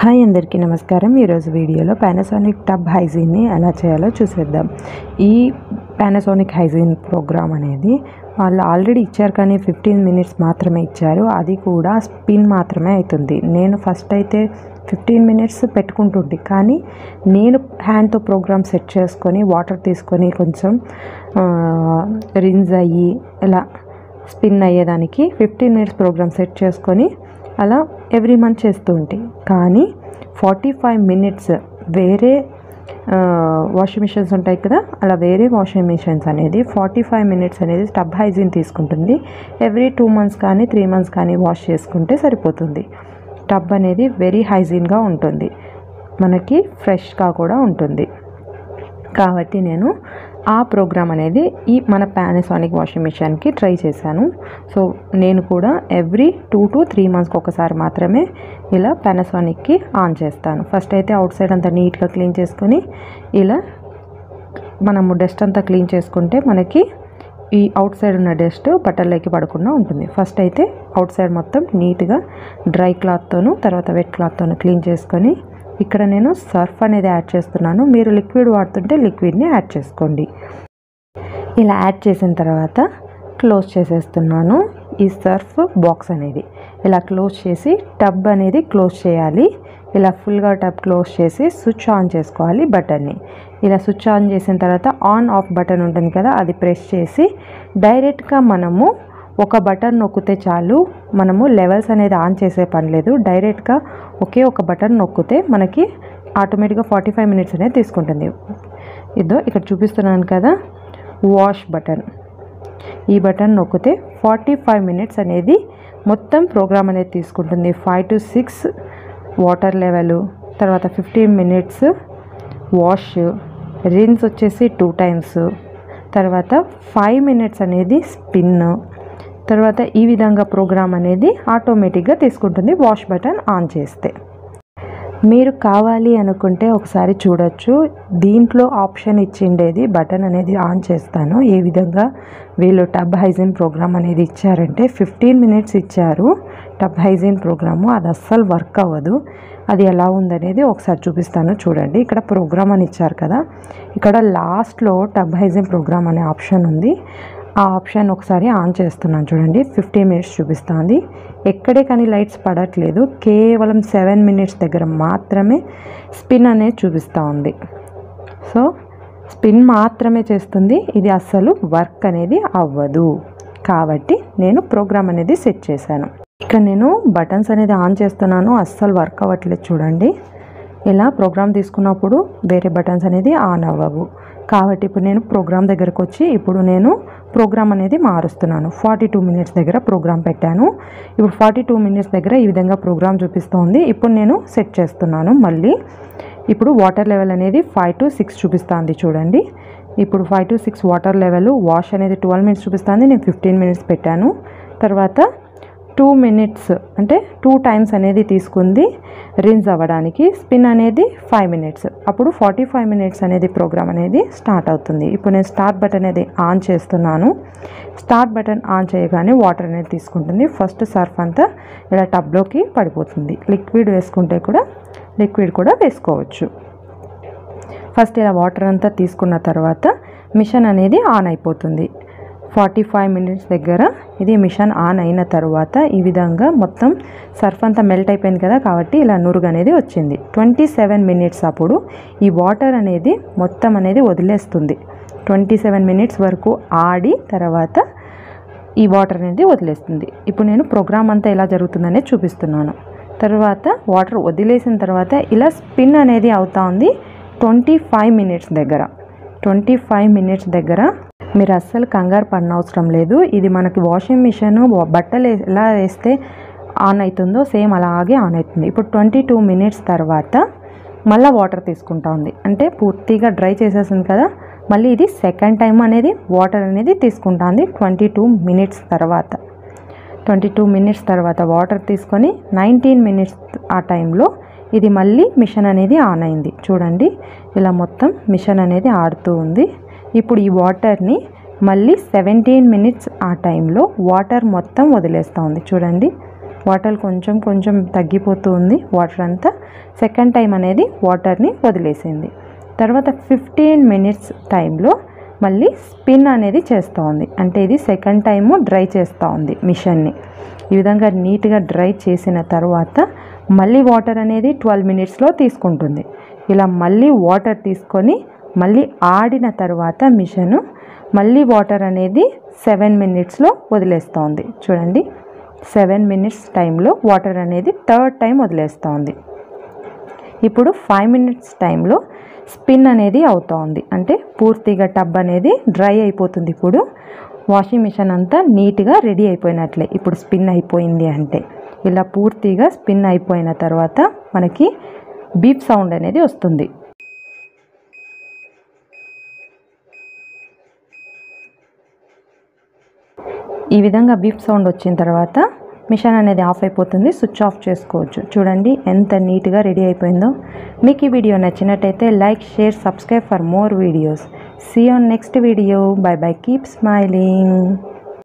hi అందరికీ నమస్కారం ఈరోజు వీడియోలో పానాసోనిక్ టబ్ హైజీన్ని ఎలా చేయాలో చూసేద్దాం ఈ పానాసోనిక్ హైజీన్ ప్రోగ్రామ్ అనేది వాళ్ళు ఆల్రెడీ ఇచ్చారు కానీ ఫిఫ్టీన్ మినిట్స్ మాత్రమే ఇచ్చారు అది కూడా స్పిన్ మాత్రమే అవుతుంది నేను ఫస్ట్ అయితే ఫిఫ్టీన్ మినిట్స్ పెట్టుకుంటుంది కానీ నేను హ్యాండ్తో ప్రోగ్రామ్ సెట్ చేసుకొని వాటర్ తీసుకొని కొంచెం రిన్స్ అయ్యి ఇలా స్పిన్ అయ్యేదానికి ఫిఫ్టీన్ మినిట్స్ ప్రోగ్రామ్ సెట్ చేసుకొని అలా ఎవ్రీ మంత్ చేస్తూ ఉంటాయి కానీ ఫార్టీ ఫైవ్ మినిట్స్ వేరే వాషింగ్ మిషన్స్ ఉంటాయి కదా అలా వేరే వాషింగ్ మిషన్స్ అనేది ఫార్టీ ఫైవ్ మినిట్స్ అనేది టబ్ హైజీన్ తీసుకుంటుంది ఎవ్రీ టూ మంత్స్ కానీ త్రీ మంత్స్ కానీ వాష్ చేసుకుంటే సరిపోతుంది టబ్ అనేది వెరీ హైజీన్గా ఉంటుంది మనకి ఫ్రెష్గా కూడా ఉంటుంది కాబట్టి నేను ఆ ప్రోగ్రామ్ అనేది ఈ మన పానాసోనిక్ వాషింగ్ మిషన్కి ట్రై చేశాను సో నేను కూడా ఎవ్రీ టూ టు త్రీ మంత్స్కి ఒకసారి మాత్రమే ఇలా పానాసోనిక్కి ఆన్ చేస్తాను ఫస్ట్ అయితే అవుట్ సైడ్ అంతా నీట్గా క్లీన్ చేసుకొని ఇలా మనము డస్ట్ అంతా క్లీన్ చేసుకుంటే మనకి ఈ అవుట్ సైడ్ ఉన్న డస్ట్ బట్టల్లోకి పడకుండా ఉంటుంది ఫస్ట్ అయితే అవుట్ సైడ్ మొత్తం నీట్గా డ్రై క్లాత్తోను తర్వాత వెట్ క్లాత్తోను క్లీన్ చేసుకొని ఇక్కడ నేను సర్ఫ్ అనేది యాడ్ చేస్తున్నాను మీరు లిక్విడ్ వాడుతుంటే లిక్విడ్ని యాడ్ చేసుకోండి ఇలా యాడ్ చేసిన తర్వాత క్లోజ్ చేసేస్తున్నాను ఈ సర్ఫ్ బాక్స్ అనేది ఇలా క్లోజ్ చేసి టబ్ అనేది క్లోజ్ చేయాలి ఇలా ఫుల్గా టబ్ క్లోజ్ చేసి స్విచ్ ఆన్ చేసుకోవాలి బటన్ని ఇలా స్విచ్ ఆన్ చేసిన తర్వాత ఆన్ ఆఫ్ బటన్ ఉంటుంది కదా అది ప్రెస్ చేసి డైరెక్ట్గా మనము ఒక బటన్ నొక్కితే చాలు మనము లెవెల్స్ అనేది ఆన్ చేసే పని లేదు డైరెక్ట్గా ఒకే ఒక బటన్ నొక్కితే మనకి ఆటోమేటిక్గా ఫార్టీ ఫైవ్ మినిట్స్ అనేది తీసుకుంటుంది ఇదో ఇక్కడ చూపిస్తున్నాను కదా వాష్ బటన్ ఈ బటన్ నొక్కితే ఫార్టీ ఫైవ్ మినిట్స్ అనేది మొత్తం ప్రోగ్రామ్ అనేది తీసుకుంటుంది five to six water level తర్వాత ఫిఫ్టీన్ మినిట్స్ వాష్ రిన్స్ వచ్చేసి టూ టైమ్స్ తర్వాత ఫైవ్ మినిట్స్ అనేది స్పిన్ తర్వాత ఈ విధంగా ప్రోగ్రామ్ అనేది ఆటోమేటిక్గా తీసుకుంటుంది వాష్ బటన్ ఆన్ చేస్తే మీరు కావాలి అనుకుంటే ఒకసారి చూడొచ్చు దీంట్లో ఆప్షన్ ఇచ్చిండేది బటన్ అనేది ఆన్ చేస్తాను ఏ విధంగా వీళ్ళు టబ్ హైజీన్ ప్రోగ్రామ్ అనేది ఇచ్చారంటే ఫిఫ్టీన్ మినిట్స్ ఇచ్చారు టబ్ హైజీన్ ప్రోగ్రాము అది అస్సలు వర్క్ అవ్వదు అది ఎలా ఉందనేది ఒకసారి చూపిస్తాను చూడండి ఇక్కడ ప్రోగ్రామ్ అని ఇచ్చారు కదా ఇక్కడ లాస్ట్లో టబ్ హైజీన్ ప్రోగ్రామ్ అనే ఆప్షన్ ఉంది ఆ ఆప్షన్ ఒకసారి ఆన్ చేస్తున్నాను చూడండి ఫిఫ్టీన్ మినిట్స్ చూపిస్తుంది ఎక్కడే కానీ లైట్స్ పడట్లేదు కేవలం సెవెన్ మినిట్స్ దగ్గర మాత్రమే స్పిన్ అనేది చూపిస్తూ ఉంది సో స్పిన్ మాత్రమే చేస్తుంది ఇది అస్సలు వర్క్ అనేది అవ్వదు కాబట్టి నేను ప్రోగ్రామ్ అనేది సెట్ చేశాను ఇక్కడ నేను బటన్స్ అనేది ఆన్ చేస్తున్నాను అస్సలు వర్క్ అవ్వట్లేదు చూడండి ఇలా ప్రోగ్రామ్ తీసుకున్నప్పుడు వేరే బటన్స్ అనేది ఆన్ అవ్వవు కాబట్టి ఇప్పుడు నేను ప్రోగ్రామ్ దగ్గరకు వచ్చి ఇప్పుడు నేను ప్రోగ్రామ్ అనేది మారుస్తున్నాను ఫార్టీ టూ మినిట్స్ దగ్గర ప్రోగ్రామ్ పెట్టాను ఇప్పుడు ఫార్టీ టూ మినిట్స్ దగ్గర ఈ విధంగా ప్రోగ్రామ్ చూపిస్తోంది ఇప్పుడు నేను సెట్ చేస్తున్నాను మళ్ళీ ఇప్పుడు వాటర్ లెవెల్ అనేది ఫైవ్ టు సిక్స్ చూపిస్తుంది చూడండి ఇప్పుడు five to six water level wash అనేది ట్వెల్వ్ మినిట్స్ చూపిస్తుంది నేను ఫిఫ్టీన్ మినిట్స్ పెట్టాను తర్వాత టూ మినిట్స్ అంటే టూ టైమ్స్ అనేది తీసుకుంది రిన్స్ అవ్వడానికి స్పిన్ అనేది ఫైవ్ మినిట్స్ అప్పుడు ఫార్టీ ఫైవ్ మినిట్స్ అనేది ప్రోగ్రామ్ అనేది స్టార్ట్ అవుతుంది ఇప్పుడు నేను స్టార్ట్ బటన్ అనేది ఆన్ చేస్తున్నాను స్టార్ట్ బటన్ ఆన్ చేయగానే వాటర్ అనేది తీసుకుంటుంది ఫస్ట్ సర్ఫ్ అంతా ఇలా టబ్లోకి పడిపోతుంది లిక్విడ్ వేసుకుంటే కూడా లిక్విడ్ కూడా వేసుకోవచ్చు ఫస్ట్ ఇలా వాటర్ అంతా తీసుకున్న తర్వాత మిషన్ అనేది ఆన్ అయిపోతుంది ఫార్టీ ఫైవ్ మినిట్స్ దగ్గర ఇది మిషన్ ఆన్ అయిన తర్వాత ఈ విధంగా మొత్తం సర్ఫ్ అంతా మెల్ట్ అయిపోయింది కదా కాబట్టి ఇలా నురుగు అనేది వచ్చింది ట్వంటీ సెవెన్ మినిట్స్ అప్పుడు ఈ వాటర్ అనేది మొత్తం అనేది వదిలేస్తుంది ట్వంటీ సెవెన్ మినిట్స్ వరకు ఆడి తర్వాత ఈ వాటర్ అనేది వదిలేస్తుంది ఇప్పుడు నేను ప్రోగ్రామ్ అంతా ఎలా జరుగుతుందనేది చూపిస్తున్నాను తర్వాత వాటర్ వదిలేసిన తర్వాత ఇలా స్పిన్ అనేది అవుతా ఉంది ట్వంటీ ఫైవ్ మినిట్స్ దగ్గర ట్వంటీ ఫైవ్ మినిట్స్ దగ్గర మీరు అస్సలు కంగారు పడిన అవసరం లేదు ఇది మనకి వాషింగ్ మిషన్ బట్టలు ఎలా వేస్తే ఆన్ అవుతుందో సేమ్ అలాగే ఆన్ అవుతుంది ఇప్పుడు ట్వంటీ టూ మినిట్స్ తర్వాత మళ్ళీ వాటర్ తీసుకుంటా ఉంది అంటే పూర్తిగా డ్రై చేసేసింది కదా మళ్ళీ ఇది సెకండ్ టైం అనేది వాటర్ అనేది తీసుకుంటుంది ట్వంటీ టూ మినిట్స్ తర్వాత ట్వంటీ టూ మినిట్స్ తర్వాత వాటర్ తీసుకొని నైన్టీన్ మినిట్స్ ఆ టైంలో ఇది మళ్ళీ మిషన్ అనేది ఆన్ అయింది చూడండి ఇలా మొత్తం మిషన్ అనేది ఆడుతూ ఉంది ఇప్పుడు ఈ వాటర్ని మళ్ళీ సెవెంటీన్ మినిట్స్ ఆ టైంలో వాటర్ మొత్తం వదిలేస్తూ ఉంది చూడండి వాటర్ కొంచెం కొంచెం తగ్గిపోతూ ఉంది వాటర్ అంతా సెకండ్ టైం అనేది వాటర్ని వదిలేసింది తర్వాత ఫిఫ్టీన్ మినిట్స్ టైంలో మళ్ళీ స్పిన్ అనేది చేస్తూ ఉంది అంటే ఇది సెకండ్ టైము డ్రై చేస్తూ ఉంది మిషన్ని ఈ విధంగా నీట్గా డ్రై చేసిన తర్వాత మళ్ళీ వాటర్ అనేది ట్వెల్వ్ మినిట్స్లో తీసుకుంటుంది ఇలా మళ్ళీ వాటర్ తీసుకొని మళ్ళీ ఆడిన తర్వాత మిషను మళ్ళీ వాటర్ అనేది సెవెన్ మినిట్స్లో వదిలేస్తోంది చూడండి సెవెన్ మినిట్స్ టైంలో వాటర్ అనేది థర్డ్ టైం వదిలేస్తోంది ఇప్పుడు ఫైవ్ మినిట్స్ టైంలో స్పిన్ అనేది అవుతోంది అంటే పూర్తిగా టబ్ అనేది డ్రై అయిపోతుంది ఇప్పుడు వాషింగ్ మిషన్ అంతా నీట్గా రెడీ అయిపోయినట్లే ఇప్పుడు స్పిన్ అయిపోయింది అంటే ఇలా పూర్తిగా స్పిన్ అయిపోయిన తర్వాత మనకి బీప్ సౌండ్ అనేది వస్తుంది ఈ విధంగా బీప్ సౌండ్ వచ్చిన తర్వాత మిషన్ అనేది ఆఫ్ అయిపోతుంది స్విచ్ ఆఫ్ చేసుకోవచ్చు చూడండి ఎంత నీట్గా రెడీ అయిపోయిందో మీకు ఈ వీడియో నచ్చినట్టయితే like share subscribe for more videos see on next video bye bye keep smiling